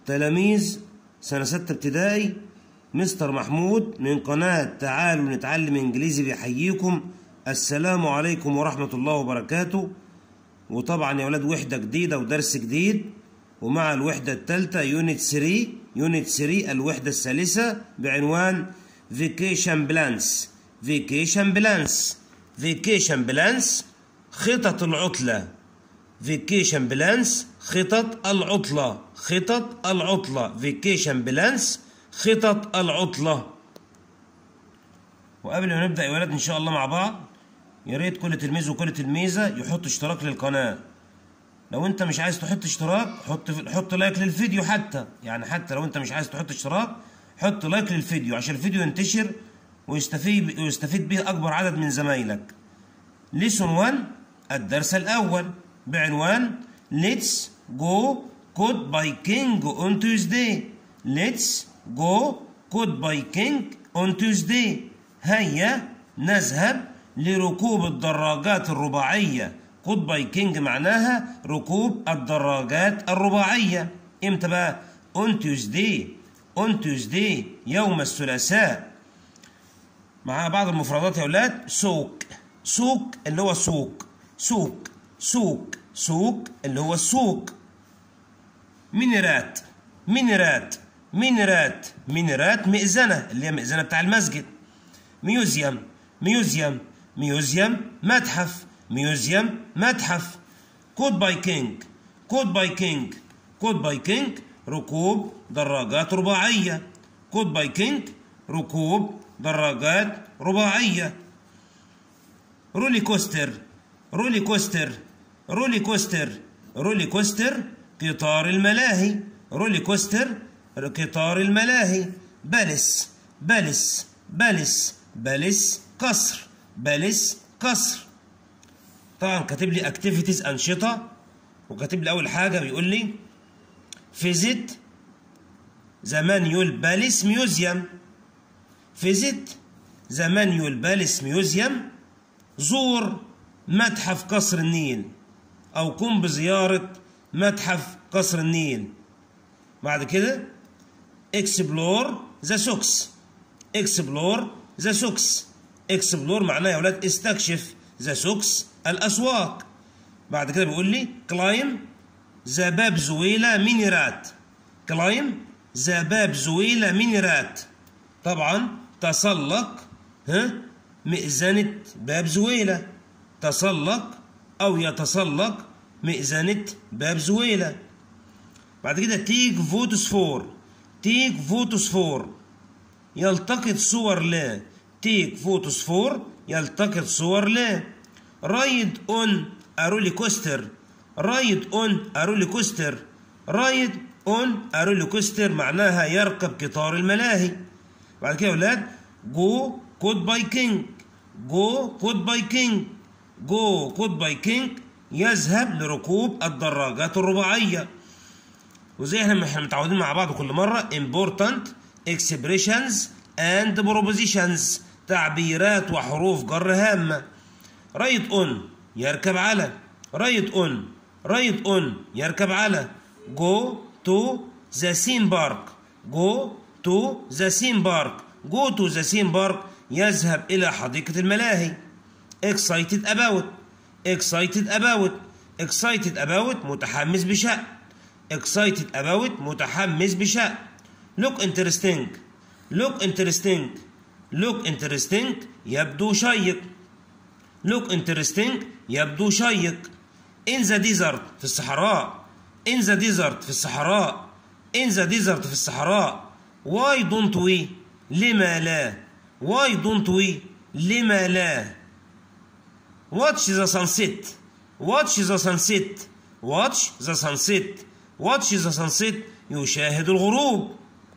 تلاميذ سنة ستة ابتدائي مستر محمود من قناة تعالوا نتعلم انجليزي بيحييكم السلام عليكم ورحمة الله وبركاته وطبعا يا ولاد وحدة جديدة ودرس جديد ومع الوحدة الثالثة يونت 3 يونت 3 الوحدة الثالثة بعنوان فيكيشن بلانس فيكيشن بلانس فيكيشن بلانس خطط العطلة فيكيشن بلانس خطط العطلة خطط العطلة فيكيشن بلانس خطط العطلة وقبل ما نبدأ يا ولاد إن شاء الله مع بعض يا ريت كل تلميذ وكل تلميذة يحط اشتراك للقناة لو انت مش عايز تحط اشتراك حط حط لايك للفيديو حتى يعني حتى لو انت مش عايز تحط اشتراك حط لايك للفيديو عشان الفيديو ينتشر ويستفيد ويستفيد به اكبر عدد من زمايلك ليسون 1 الدرس الاول بعنوان Let's go code biking on Tuesday Let's go code biking on Tuesday هيا نذهب لركوب الدراجات الرباعية كود بايكنج معناها ركوب الدراجات الرباعية امتى بقى اون تيوزداي اون تيوزداي يوم الثلاثاء مع بعض المفردات يا اولاد سوق سوق اللي هو سوق سوق سوق سوق اللي هو السوق مينيرات مينيرات مينيرات مينيرات مئذنة اللي هي مئذنة بتاع المسجد ميوزيوم ميوزيوم ميوزيوم متحف ميوزيوم متحف كود بايكنج كود بايكنج كود بايكنج ركوب دراجات رباعية كود بايكنج ركوب دراجات رباعية رولي كوستر رولي كوستر رولي كوستر رولي كوستر قطار الملاهي رولي كوستر قطار الملاهي بلس بلس بلس بلس قصر بلس قصر طبعا كاتب لي اكتيفيتيز انشطه وكاتب لي اول حاجه بيقول لي فيزيت ذا مانيول باليس ميوزيوم فيزيت ذا مانيول باليس ميوزيوم زور متحف قصر النيل او قم بزياره متحف قصر النيل بعد كده اكسبلور ذا سوكس اكسبلور ذا سوكس اكسبلور معناه يا اولاد استكشف ذا سوكس الاسواق بعد كده بيقول لي كلايم ذا باب زويلة مينيرات كلايم ذا باب زويلة مينيرات طبعا تسلق ها مئذنة باب زويلة تسلق أو يتسلق مئذنة باب زويلة بعد كده تيك فوتوسفور تيك فوتوسفور يلتقط صور لا تيك فوتوسفور يلتقط صور لا رايد اون ارولي كوستر رايد اون ارولي كوستر رايد اون ارولي كوستر معناها يركب قطار الملاهي بعد كده يا اولاد جو كود بايكنج جو كود بايكنج جو كود بايكنج يذهب لركوب الدراجات الرباعيه وزي احنا احنا متعودين مع بعض كل مره important expressions and propositions تعبيرات وحروف جر هامه رايد اون يركب على رايد اون رايد اون يركب على جو تو ذا سيم بارك جو تو ذا سيم بارك جو تو ذا سيم بارك يذهب الى حديقه الملاهي excited about excited about excited about متحمس بشأن excited about متحمس بشأن look interesting look interesting look interesting يبدو شيق look interesting يبدو شيق in the desert في الصحراء in the desert في الصحراء in the desert في الصحراء why don't we لما لا why don't we لما لا watch the sunset watch the sunset watch the sunset watch the sunset يشاهد الغروب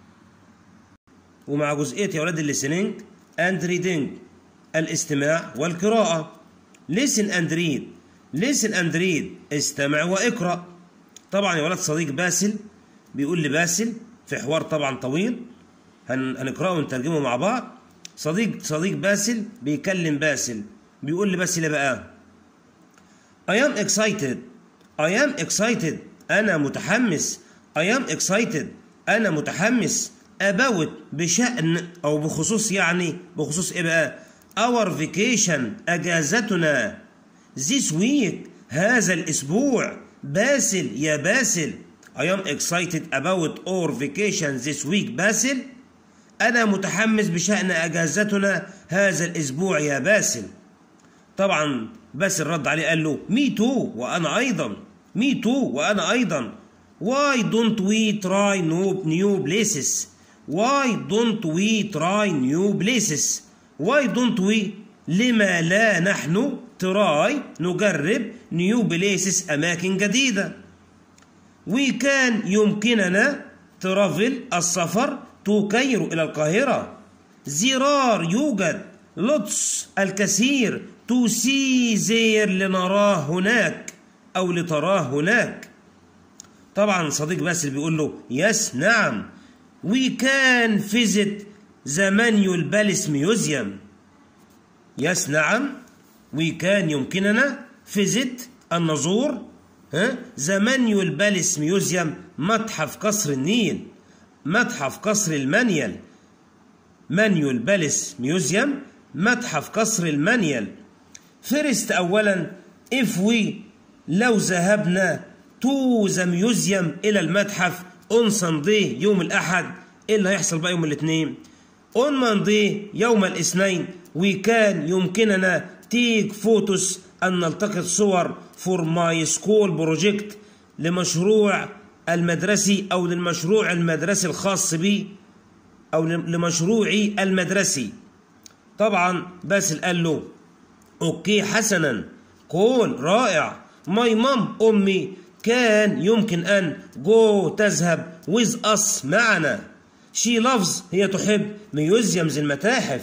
ومع جزئية يا ولاد الليسننج and reading الاستماع والقراءة listen and read listen and read استمع واقرأ طبعا يا ولاد صديق باسل بيقول لي باسل في حوار طبعا طويل هن... هنقرأه ونترجمه مع بعض صديق صديق باسل بيكلم باسل بيقول لي باسل بقى I am excited I am excited أنا متحمس I am excited أنا متحمس about بشأن أو بخصوص يعني بخصوص إيه بقى our vacation أجازتنا this week هذا الأسبوع باسل يا باسل I am excited about our vacation this week باسل أنا متحمس بشأن أجازتنا هذا الأسبوع يا باسل طبعا باسل رد عليه قال له مي تو وأنا أيضا مي تو وأنا أيضا Why don't we try new, new places Why don't we try new places Why don't we لما لا نحن تراي نجرب نيو بليسز أماكن جديدة وي كان يمكننا ترافل السفر تو كايرو إلى القاهرة زرار يوجد لوتس الكثير تو سي زير لنراه هناك أو لتراه هناك طبعا صديق باسل بيقول له يس نعم وي كان فيزيت ذا مانيول باليس ميوزيوم يس نعم وي كان يمكننا فيزيت أن نزور ذا مانيول باليس ميوزيوم متحف قصر النيل متحف قصر المانيال مانيول باليس ميوزيوم متحف قصر المانيال فيرست أولا if we لو ذهبنا تو ذا ميوزيوم إلى المتحف اون ساندي يوم الأحد إيه اللي هيحصل بقى يوم الاثنين اون ماندي يوم الاثنين وكان يمكننا تيك فوتوس أن نلتقط صور فور ماي سكول بروجكت لمشروع المدرسي أو للمشروع المدرسي الخاص بي أو لمشروعي المدرسي طبعا باسل قال له أوكي حسنا قول رائع ماي مام أمي كان يمكن أن جو تذهب with us معنا she loves هي تحب ميوزيومز المتاحف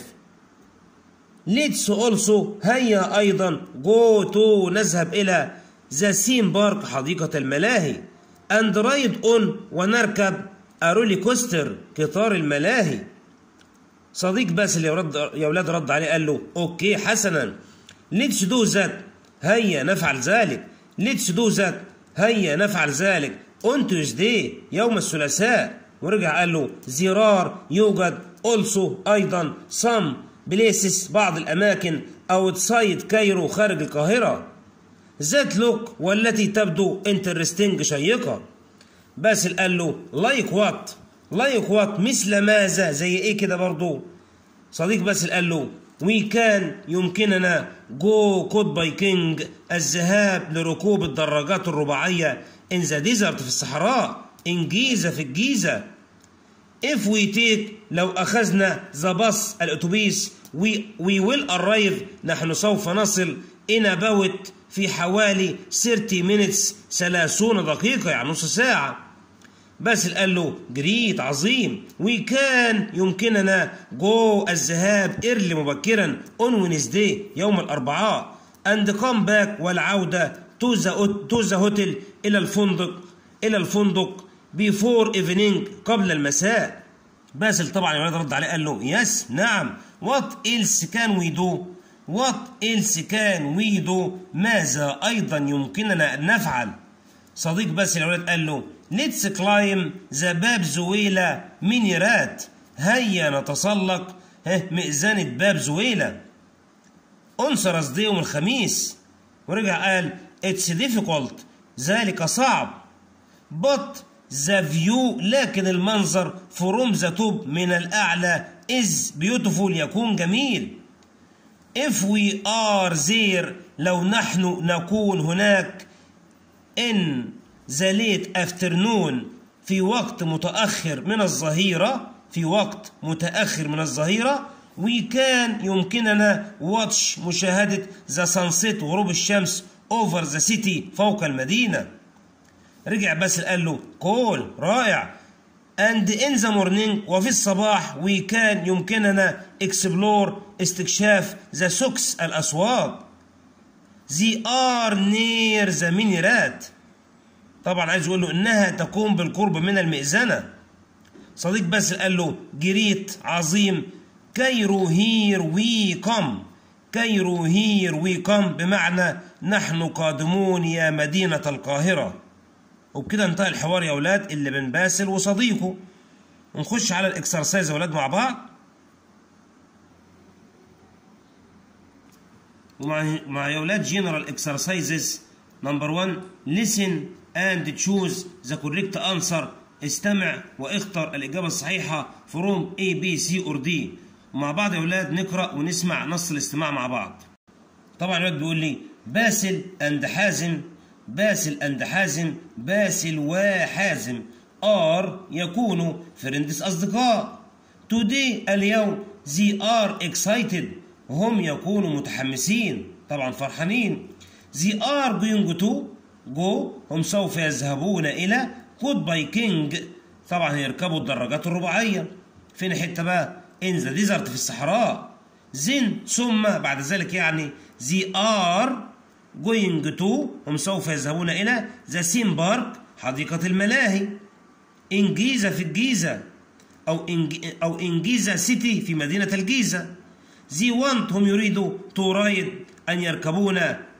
let's also هيا أيضا go to نذهب إلى ذا سيم بارك حديقة الملاهي and ride on ونركب أرولي كوستر قطار الملاهي صديق باسل يا, رد يا ولاد رد عليه قال له أوكي حسنا let's do that هيا نفعل ذلك let's do that هيا نفعل ذلك on Tuesday يوم الثلاثاء ورجع قال له زرار يوجد also أيضا some بليسس بعض الأماكن أوتسايد كايرو خارج القاهرة ذات لوك والتي تبدو انترستنج شيقة باسل قال له لايك وات لايك وات مثل ماذا زي ايه كده برضو صديق باسل قال له وي كان يمكننا جو كود بايكنج الذهاب لركوب الدراجات الرباعية ان ذا ديزرت في الصحراء ان جيزة في الجيزة if we take لو أخذنا ذا باص الأتوبيس we, we will arrive نحن سوف نصل in about في حوالي 30 minutes 30 دقيقة يعني نص ساعة باسل قال له جريت عظيم وكان يمكننا جو الذهاب إرلي مبكرا اون وينزداي يوم الأربعاء اند كام باك والعودة تو ذا تو ذا هوتيل إلى الفندق إلى الفندق بيفور ايفنينج قبل المساء باسل طبعا يا ولاد رد عليه قال له يس نعم وات ايلس كان وي دو وات ايلس كان وي دو ماذا ايضا يمكننا ان نفعل صديق باسل يا ولاد قال له ليتس كلايم ذا باب زويلة مينيرات هيا نتسلق مئذنة باب زويلة انصر دي يوم الخميس ورجع قال اتس ديفيكولت ذلك صعب but ذا فيو لكن المنظر فروم ذا توب من الأعلى is beautiful يكون جميل if we are there لو نحن نكون هناك in the late afternoon في وقت متأخر من الظهيرة في وقت متأخر من الظهيرة we can يمكننا watch مشاهدة the sunset غروب الشمس over the city فوق المدينة رجع باسل قال له كول رائع and in the morning وفي الصباح we can يمكننا explore استكشاف the سوكس الأسواق they are near the مينيرات طبعا عايز يقول له انها تقوم بالقرب من المئذنة صديق باسل قال له جريت عظيم كيرو هير وي كم كيرو هير وي كم بمعنى نحن قادمون يا مدينة القاهرة وبكده انتهى الحوار يا اولاد اللي بين باسل وصديقه ونخش على الاكسرسايز يا اولاد مع بعض ومع مع يا اولاد جنرال اكسرسايزز نمبر 1 listen and choose the correct answer استمع واختر الاجابه الصحيحه from A B C or D ومع بعض يا اولاد نقرا ونسمع نص الاستماع مع بعض طبعا الولد بيقول لي باسل اند حازم باسل اند حازم باسل وحازم ار يكونوا فريندس اصدقاء today اليوم they are excited هم يكونوا متحمسين طبعا فرحانين they are going to go هم سوف يذهبون الى كود باي كينج طبعا هيركبوا الدراجات الرباعيه فين حته بقى ان ذا ديزرت في الصحراء زين ثم بعد ذلك يعني زي ار جوينج تو هم سوف يذهبون الى ذا سيم بارك حديقه الملاهي انجيزه في الجيزه او إنج... او انجيزه سيتي في مدينه الجيزه زي وانت هم يريدوا تو رايد ان يركبون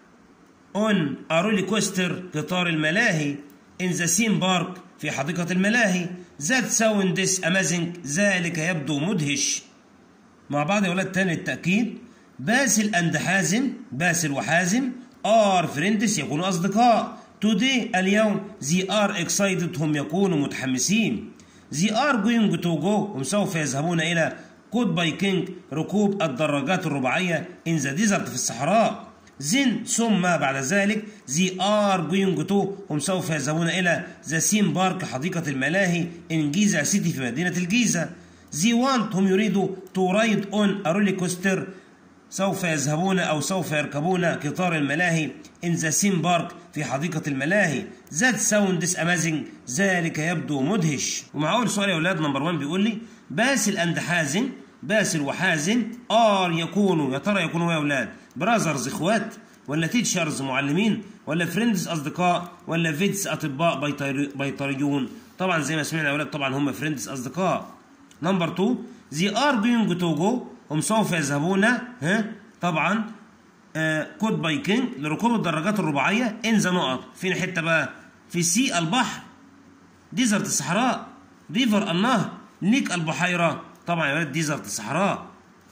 اون ارولي كوستر قطار الملاهي ان ذا سيم بارك في حديقه الملاهي ذات ساوندس امازنج ذلك يبدو مدهش مع بعض يا ولاد تاني التأكيد باسل أند حازم باسل وحازم ار فريندس يكونوا أصدقاء today اليوم زي ار اكسايتد هم يكونوا متحمسين زي ار جوينج تو جو هم سوف يذهبون إلى كود باي كينج ركوب الدراجات الرباعية إن ذا ديزرت في الصحراء زين ثم بعد ذلك زي ار جوينج تو هم سوف يذهبون إلى ذا سيم بارك حديقة الملاهي إن جيزة سيتي في مدينة الجيزة زي وانت هم يريدوا تو رايد اون ارولي كوستر سوف يذهبون او سوف يركبون قطار الملاهي ان ذا سيم بارك في حديقة الملاهي ذات ساوندس امازنج ذلك يبدو مدهش ومع اول سؤال يا اولاد نمبر 1 بيقول لي باسل اند حازم باسل وحازم ار يكونوا يا ترى يكونوا يا اولاد براذرز اخوات ولا تيتشرز معلمين ولا فريندز اصدقاء ولا فيتس اطباء بيطري بيطريون طبعا زي ما سمعنا يا اولاد طبعا هم فريندز اصدقاء نمبر 2 زي ار جوينج تو جو هم سوف يذهبون ها طبعا كود بايكنج لركوب الدراجات الرباعيه ان ذا نقط فين حته بقى في سي البحر ديزرت الصحراء ريفر النهر ليك البحيره طبعا يا ولاد ديزرت الصحراء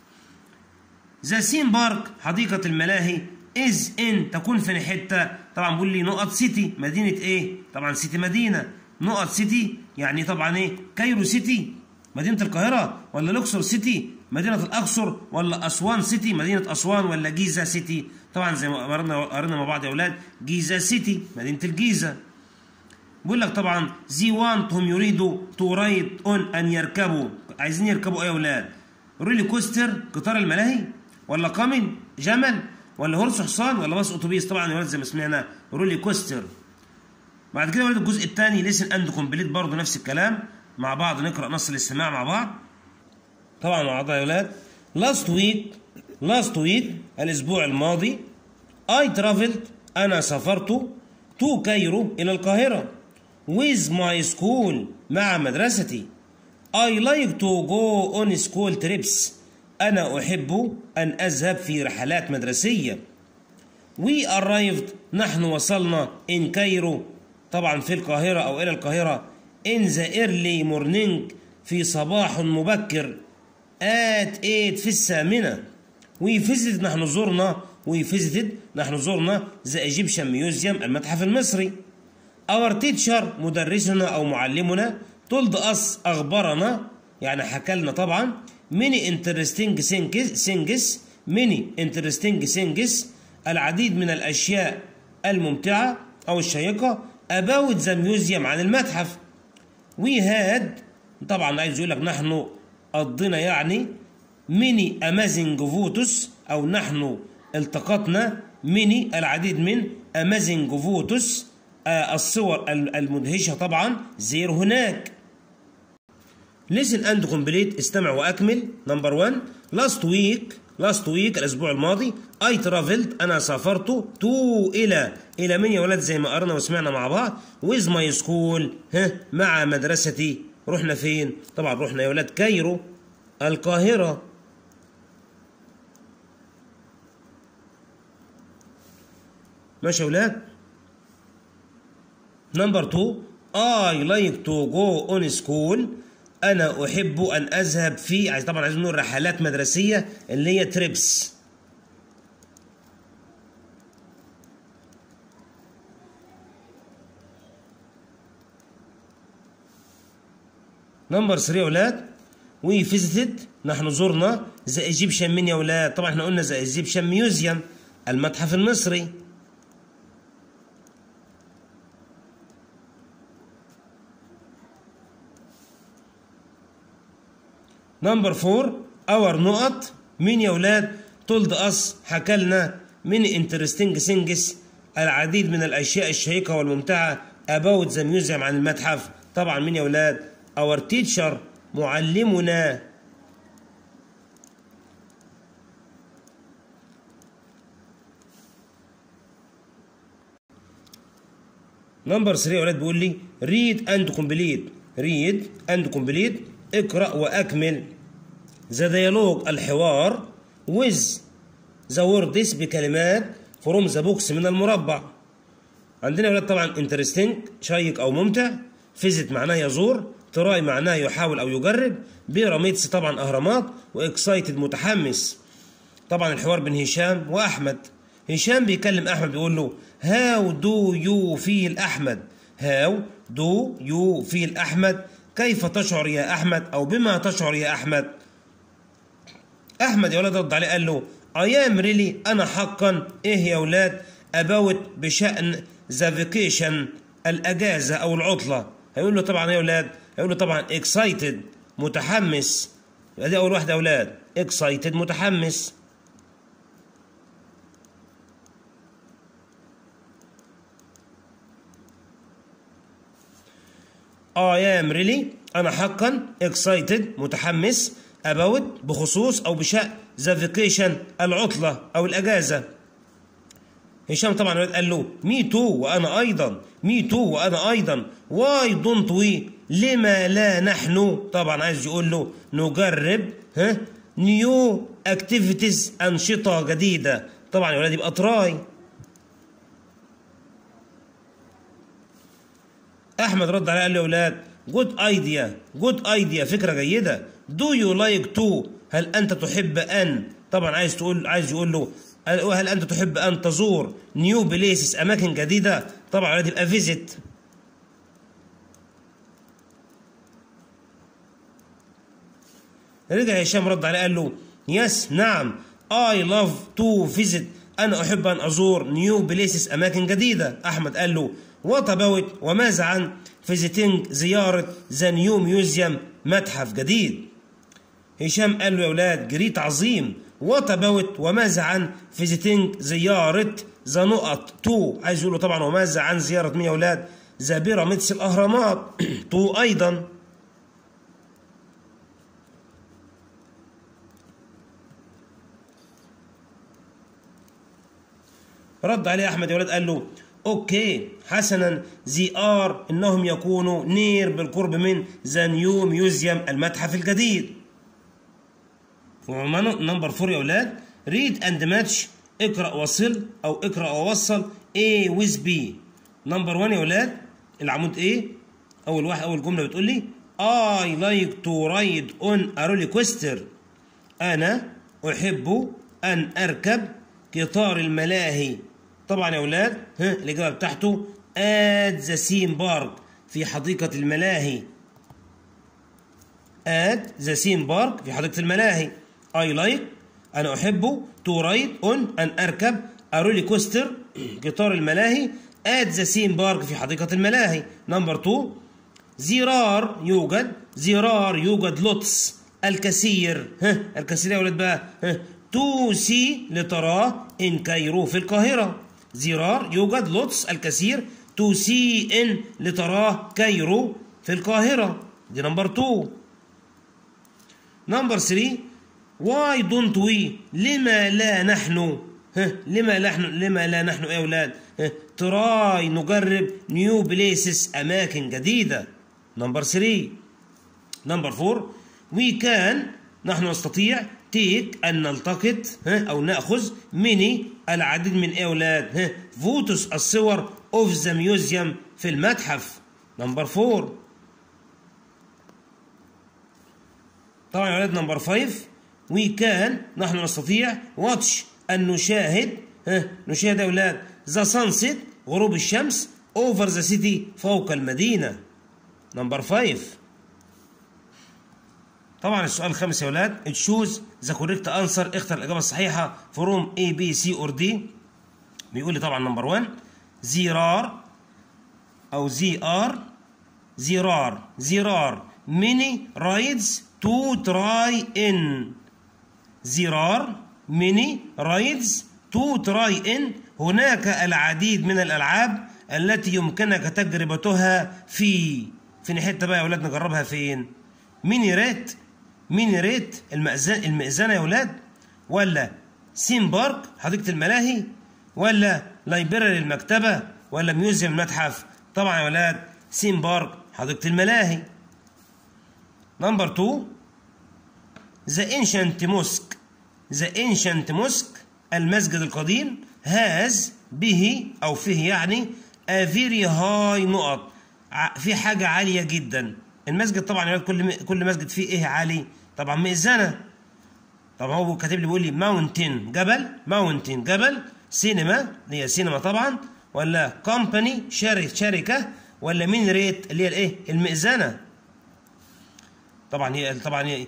ذا سيم بارك حديقه الملاهي از ان تكون فين حته طبعا بيقول لي نقط سيتي مدينه ايه طبعا سيتي مدينه نقط سيتي يعني طبعا ايه كايرو سيتي مدينة القاهرة ولا الأقصر سيتي مدينة الأقصر ولا أسوان سيتي مدينة أسوان ولا جيزة سيتي طبعا زي ما قررنا قررنا مع بعض يا أولاد جيزة سيتي مدينة الجيزة بيقول لك طبعا زي وانت هم يريدوا تو رايد اون ان يركبوا عايزين يركبوا ايه يا اولاد رولي كوستر قطار الملاهي ولا قامن جمل ولا هرس حصان ولا باص اتوبيس طبعا يا ولاد زي ما سمعنا رولي كوستر بعد كده يا ولاد الجزء الثاني ليسن اند كومبليت برضه نفس الكلام مع بعض نقرا نص الاستماع مع بعض طبعا مع بعض يا ولاد لاست ويك لاست ويك الاسبوع الماضي اي ترافلت انا سافرت تو كايرو الى القاهره with my school مع مدرستي I like to go on school trips أنا أحب أن أذهب في رحلات مدرسية We arrived نحن وصلنا in كايرو طبعا في القاهرة أو إلى القاهرة in the early morning في صباح مبكر at 8 في الثامنة we visited نحن زرنا we visited نحن زرنا the Egyptian Museum المتحف المصري our teacher مدرسنا أو معلمنا told us أخبرنا يعني حكى لنا طبعا many interesting things many interesting things العديد من الأشياء الممتعة أو الشيقة about the museum عن المتحف we had طبعا عايز يقول لك نحن قضينا يعني many amazing photos أو نحن التقطنا many العديد من amazing photos آه الصور المدهشة طبعا زير هناك listen and complete استمع وأكمل نمبر 1 last week last week الأسبوع الماضي I traveled أنا سافرت to إلى إلى من يا ولاد زي ما قرنا وسمعنا مع بعض with my school ها مع مدرستي رحنا فين طبعا رحنا يا ولاد كايرو القاهرة ماشي يا ولاد نمبر 2 I like to go on school أنا أحب أن أذهب في عايز طبعا عايز نقول رحلات مدرسية اللي هي تريبس نمبر 3 يا ولاد وي فيزيتد نحن زرنا ذا ايجيبشن مين يا ولاد طبعا احنا قلنا ذا ايجيبشن ميوزيوم المتحف المصري نمبر 4 اور نقط مين يا ولاد تولد اس حكى لنا من انترستنج سينجز العديد من الاشياء الشيقه والممتعه about ذا ميوزيوم عن المتحف طبعا مين يا ولاد اور تيتشر معلمنا نمبر 3 يا ولاد بيقول لي ريد اند كومبليت ريد اند كومبليت اقرا واكمل ذا ديالوج الحوار ويز ذا ووردز بكلمات فروم ذا بوكس من المربع عندنا يا ولاد طبعا انترستنج شيق او ممتع فيزيت معناه يزور تراي معناه يحاول او يجرب بيراميدز طبعا اهرامات واكسايتد متحمس طبعا الحوار بين هشام واحمد هشام بيكلم احمد بيقول له هاو دو يو فيل احمد هاو دو يو فيل احمد كيف تشعر يا احمد او بما تشعر يا احمد احمد يا ولاد رد عليه قال له ايام ريلي انا حقا ايه يا ولاد اباوت بشان ذا فيكيشن الاجازه او العطله هيقول له طبعا يا ولاد هيقول له طبعا اكسايتد متحمس ادي اول واحده يا ولاد اكسايتد متحمس I am really أنا حقا excited متحمس about بخصوص أو بشأن the vacation العطلة أو الأجازة هشام طبعا قال له مي تو وأنا أيضا مي تو وأنا أيضا واي دونت وي لما لا نحن طبعا عايز يقول له نجرب ها نيو اكتيفيتيز أنشطة جديدة طبعا يا ولاد يبقى تراي احمد رد عليه قال له يا اولاد جود ايديا جود ايديا فكره جيده دو يو لايك تو هل انت تحب ان طبعا عايز تقول عايز يقول له هل انت تحب ان تزور نيو بليسز اماكن جديده طبعا تبقى فيزيت رجع هشام رد عليه قال له يس نعم اي لاف تو فيزيت انا احب ان ازور نيو بليسز اماكن جديده احمد قال له وات اباوت وماذا عن فيزيتنج زيارة ذا نيو ميوزيوم متحف جديد هشام قال له يا ولاد جريت عظيم وات اباوت وماذا عن فيزيتنج زيارة ذا نقط تو عايز يقول له طبعا وماذا عن زيارة مين يا ولاد ذا بيراميدز الأهرامات تو أيضا رد عليه أحمد يا ولاد قال له اوكي حسنا زي ار انهم يكونوا نير بالقرب من ذا نيو ميوزيوم المتحف الجديد نمبر فور يا اولاد ريد اند ماتش اقرا وصل او اقرا ووصل A with B نمبر 1 يا اولاد العمود ايه اول واحد اول جمله بتقول لي I like to ride on a roller coaster انا احب ان اركب قطار الملاهي طبعا يا اولاد ها الاجابه بتاعته ات ذا سيم بارك في حديقه الملاهي ات ذا سيم بارك في حديقه الملاهي اي لايك انا احب تو رايد اون ان اركب ارولي كوستر قطار الملاهي ات ذا سيم بارك في حديقه الملاهي نمبر 2 زرار يوجد زرار يوجد لوتس الكثير ها الكثير يا ولاد بقى ها تو سي لتراه ان كايرو في القاهره زرار يوجد لوتس الكثير تو سي ان لتراه كايرو في القاهرة دي نمبر 2 نمبر 3 واي دونت وي لما لا نحن ها لما لا نحن لما لا نحن يا اولاد تراي نجرب نيو بليسز اماكن جديده نمبر 3 نمبر 4 وي كان نحن نستطيع تيك أن نلتقط ها أو نأخذ مني العديد من أولاد ها فوتوس الصور اوف ذا ميوزيوم في المتحف نمبر 4 طبعا يا ولاد نمبر 5 وي كان نحن نستطيع واتش ان نشاهد ها نشاهد يا ولاد ذا سانسيت غروب الشمس اوفر ذا سيتي فوق المدينه نمبر 5 طبعا السؤال الخامس يا ولاد تشوز ذا كوريكت انسر اختر الاجابه الصحيحه فروم اي بي سي اور دي بيقول لي طبعا نمبر 1 زيرار او زي ار زيرار زيرار ميني رايدز تو تراي ان زرار ميني رايدز تو تراي ان هناك العديد من الالعاب التي يمكنك تجربتها في فين حته بقى يا اولاد نجربها فين ميني ريت ميني ريت المأذنة المئذنة يا اولاد ولا سيم بارك حديقة الملاهي ولا لايبراري المكتبة ولا ميوزيوم المتحف طبعا يا اولاد سيم بارك حديقة الملاهي نمبر 2 ذا انشنت موسك ذا انشنت موسك المسجد القديم هاز به او فيه يعني a very high نقط في حاجة عالية جدا المسجد طبعا يا كل كل مسجد فيه ايه عالي طبعا مئذنة طبعا هو كاتب لي بيقول لي ماونتن جبل ماونتن جبل سينما اللي هي سينما طبعا ولا كومباني شركة شركة ولا مين ريت اللي هي الايه المئذنة طبعا هي طبعا هي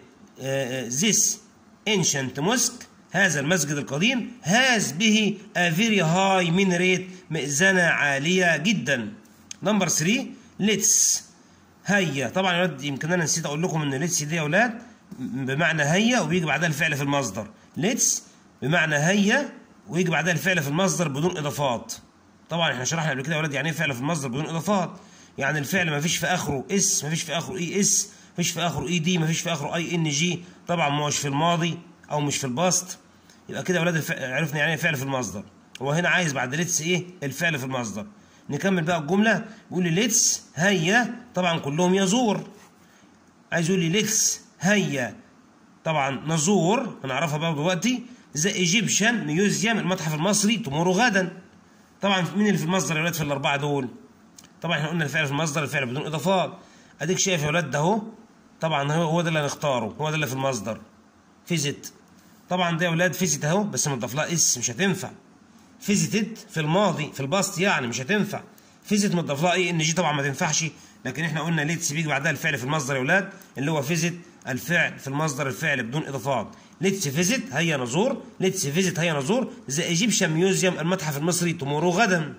this ancient mosque هذا المسجد القديم هاز به a very high minaret مئذنة عالية جدا نمبر 3 ليتس هيا طبعا يا ولاد يمكن انا نسيت اقول لكم ان ليتس دي يا اولاد بمعنى هيا وبيجي بعدها الفعل في المصدر ليتس بمعنى هيا ويجي بعدها الفعل في المصدر بدون اضافات طبعا احنا شرحنا قبل كده يا ولاد يعني ايه فعل في المصدر بدون اضافات يعني الفعل ما فيش في اخره اس ما فيش في اخره اي اس ما فيش في اخره اي دي ما فيش في اخره اي ان جي طبعا مش في الماضي او مش في الباست يبقى كده يا ولاد الف... عرفنا يعني ايه فعل في المصدر هو هنا عايز بعد ليتس ايه الفعل في المصدر نكمل بقى الجمله بيقول لي ليتس هيا طبعا كلهم يزور عايز يقول لي ليتس هيا طبعا نزور هنعرفها بقى دلوقتي ذا ايجيبشن ميوزيوم المتحف المصري تمر غدا طبعا مين اللي في المصدر يا ولاد في الاربعه دول طبعا احنا قلنا الفعل في المصدر الفعل بدون اضافات اديك شايف يا ولاد ده اهو طبعا هو ده اللي هنختاره هو ده اللي في المصدر فيزيت طبعا ده يا ولاد فيزيت اهو بس مضاف لها اس مش هتنفع فيزيتد في الماضي في الباست يعني مش هتنفع فيزيت مضاف لها اي ان جي طبعا ما تنفعش لكن احنا قلنا ليتس بيجي بعدها الفعل في المصدر يا ولاد اللي هو فيزيت الفعل في المصدر الفعل بدون اضافات ليتس فيزيت هيا نزور ليتس فيزيت هيا نزور ذا ايجيبشن ميوزيوم المتحف المصري تمر غدا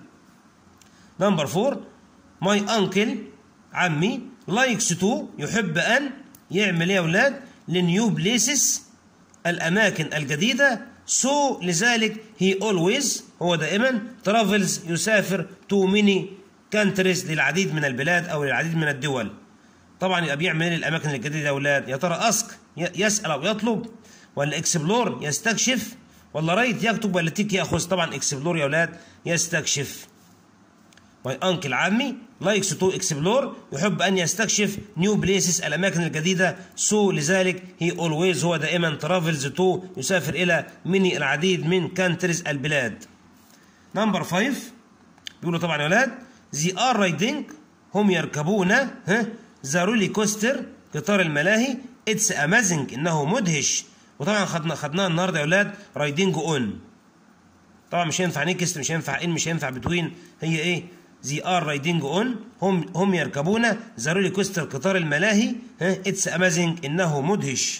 نمبر 4 ماي انكل عمي لايكس تو يحب ان يعمل ايه يا اولاد لنيو بليسز الاماكن الجديده سو so لذلك هي اولويز هو دائما ترافلز يسافر تو ميني كانتريز للعديد من البلاد او للعديد من الدول طبعا يبقى بيعمل ايه الاماكن الجديده يا اولاد يا ترى اسك يسال او يطلب ولا اكسبلور يستكشف ولا رايت يكتب ولا تيك ياخذ طبعا اكسبلور يا اولاد يستكشف ماي انكل عمي لايكس تو اكسبلور يحب ان يستكشف نيو بليسز الاماكن الجديده سو so لذلك هي اولويز هو دائما ترافلز تو يسافر الى مني العديد من كانتريز البلاد نمبر 5 بيقولوا طبعا يا ولاد زي ار رايدنج هم يركبون ها ذا رولي كوستر قطار الملاهي اتس امازنج انه مدهش وطبعا خدنا خدناها النهارده يا ولاد رايدنج اون طبعا مش هينفع نيكست مش هينفع ان مش هينفع بتوين هي ايه زي ار رايدنج اون هم هم يركبون ذا رولي كوستر قطار الملاهي ها اتس امازنج انه مدهش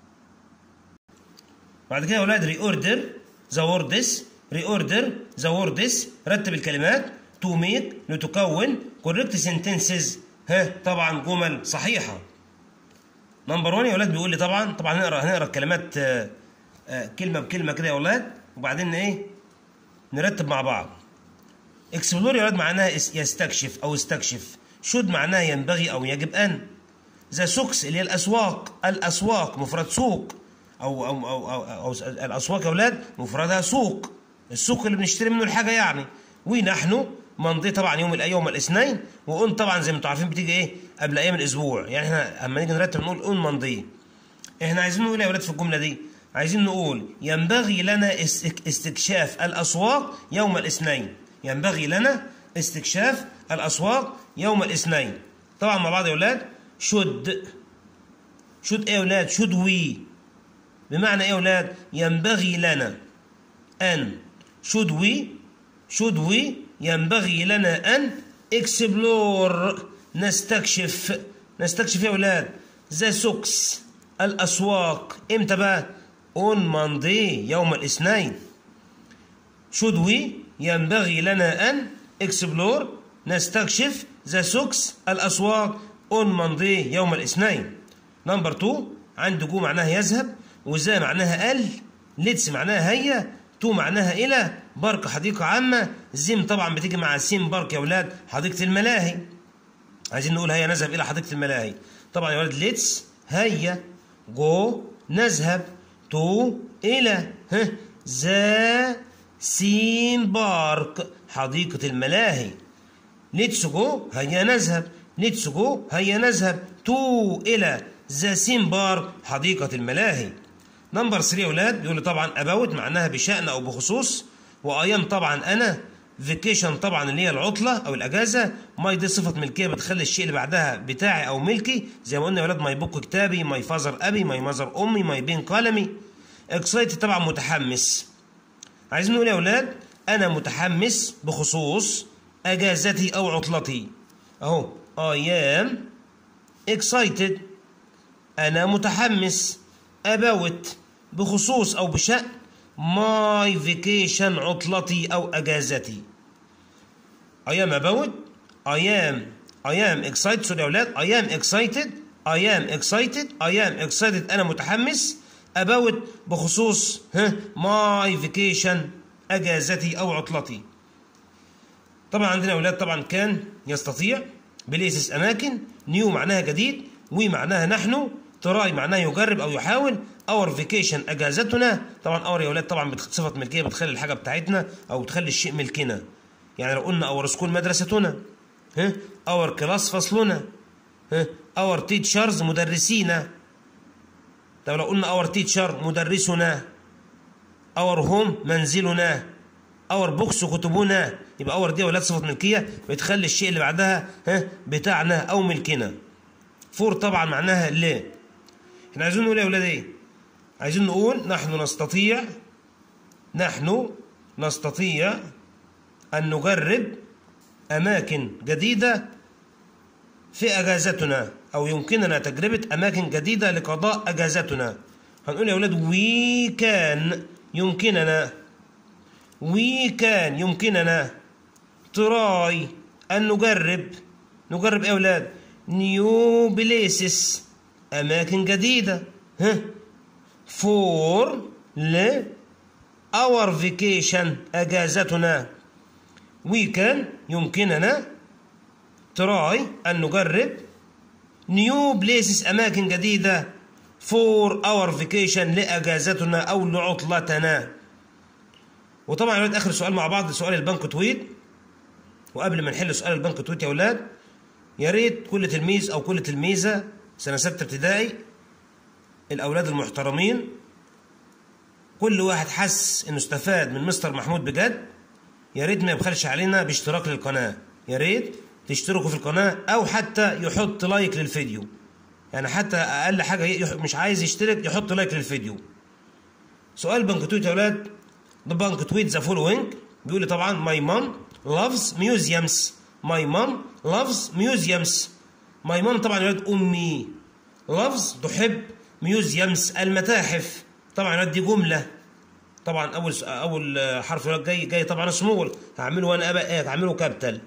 بعد كده يا اولاد ري اوردر ذا ووردز ري اوردر ذا ووردز رتب الكلمات تو ميك لتكون كوريكت سنتنسز ها طبعا جمل صحيحه نمبر 1 يا اولاد بيقول لي طبعا طبعا هنقرا هنقرا الكلمات آآ آآ كلمه بكلمه كده يا اولاد وبعدين ايه نرتب مع بعض اكسبلور يا ولاد معناها يستكشف او استكشف شود معناها ينبغي او يجب ان ذا سوكس اللي هي الاسواق الاسواق مفرد سوق او او او, أو, أو, أو الاسواق يا ولاد مفردها سوق السوق اللي بنشتري منه الحاجه يعني ونحن ممضي طبعا يوم يوم الاثنين وأن طبعا زي ما انتم عارفين بتيجي ايه قبل ايام الاسبوع يعني احنا اما نيجي نرتب نقول أن ممضي احنا عايزين نقول يا ولاد في الجمله دي عايزين نقول ينبغي لنا استكشاف الاسواق يوم الاثنين ينبغي لنا استكشاف الاسواق يوم الاثنين طبعا مع بعض يا اولاد شد شد ايه يا اولاد شد وي بمعنى ايه يا اولاد ينبغي لنا ان should we should we ينبغي لنا ان اكسبلور نستكشف نستكشف يا اولاد ذا سوكس الاسواق امتى بقى اون ماندي يوم الاثنين should we ينبغي لنا ان اكسبلور نستكشف ذا سوكس الاسواق اون ماندي يوم الاثنين نمبر 2 عنده جو معناها يذهب وذا معناها ال ليتس معناها هيا تو معناها الى بارك حديقه عامه زيم طبعا بتيجي مع سيم بارك يا اولاد حديقه الملاهي عايزين نقول هيا نذهب الى حديقه الملاهي طبعا يا ولاد ليتس هيا جو نذهب تو الى ها ذا سيم بارك حديقه الملاهي ليتس جو هيا نذهب ليتس جو هيا نذهب تو الى ذا سيم بارك حديقه الملاهي نمبر 3 يا اولاد بيقول لي طبعا اباوت معناها بشان او بخصوص وايام طبعا انا فيكيشن طبعا اللي هي العطله او الاجازه ماي دي صفه ملكيه بتخلي الشيء اللي بعدها بتاعي او ملكي زي ما قلنا يا اولاد ماي بوك كتابي ماي فازر ابي ماي مازر امي ماي بين قلمي اكسايتد طبعا متحمس عايزين نقول يا اولاد انا متحمس بخصوص اجازتي او عطلتي اهو I am excited انا متحمس about بخصوص او بشأن my vacation عطلتي او اجازتي I am about I am I am excited سوري يا اولاد I am excited I am excited I am excited انا متحمس about بخصوص ها my vacation اجازتي او عطلتي طبعا عندنا اولاد طبعا كان يستطيع بليسس اماكن نيو معناها جديد وي معناها نحن تراي معناها يجرب او يحاول اور فيكيشن اجازتنا طبعا اور يا اولاد طبعا صفه ملكيه بتخلي الحاجه بتاعتنا او بتخلي الشيء ملكنا يعني لو قلنا اور سكول مدرستنا ها اور كلاس فصلنا ها اور تيتشرز مدرسينا طب لو قلنا اور تيتشر مدرسنا اور هوم منزلنا اور بوكس كتبنا يبقى اور دي يا اولاد صفه ملكيه بتخلي الشيء اللي بعدها ها بتاعنا او ملكنا فور طبعا معناها ليه احنا عايزين نقول يا اولاد ايه عايزين نقول نحن نستطيع نحن نستطيع ان نجرب اماكن جديده في اجازتنا او يمكننا تجربه اماكن جديده لقضاء اجازتنا هنقول يا اولاد وي كان يمكننا وي كان يمكننا تراي ان نجرب نجرب ايه يا اولاد نيو بليسس اماكن جديده ها فور ل اور فيكيشن اجازتنا وي كان يمكننا تراي ان نجرب نيو بليسز اماكن جديده فور اور فيكيشن لاجازتنا او لعطلتنا وطبعا يا ولاد اخر سؤال مع بعض سؤال البنك تويت وقبل ما نحل سؤال البنك تويت يا ولاد يا ريت كل تلميذ او كل تلميذه سنه سته ابتدائي الاولاد المحترمين كل واحد حس انه استفاد من مستر محمود بجد يا ريت ما يبخلش علينا باشتراك للقناه يا ريت تشتركوا في القناه او حتى يحط لايك للفيديو يعني حتى اقل حاجه مش عايز يشترك يحط لايك للفيديو سؤال بنك تويت يا اولاد The bank tweet the following بيقول لي طبعا my mom loves museums my mom loves museums my mom طبعا يا ولاد امي loves تحب museums المتاحف طبعا يا ولاد دي جمله طبعا اول اول حرف يا جاي جاي طبعا سمول هعمله انا ابقى ايه هعمله كابيتال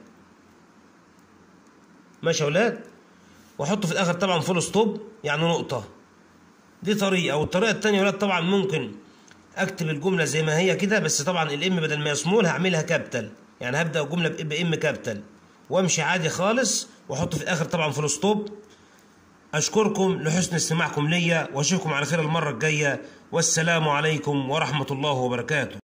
ماشي يا ولاد واحطه في الاخر طبعا فول ستوب يعني نقطه دي طريقه والطريقه الثانيه يا ولاد طبعا ممكن اكتب الجمله زي ما هي كده بس طبعا الام بدل ما سمول هعملها كابيتال يعني هبدا الجمله بام كابيتال وامشي عادي خالص واحط في الاخر طبعا فول ستوب اشكركم لحسن استماعكم ليا واشوفكم على خير المره الجايه والسلام عليكم ورحمه الله وبركاته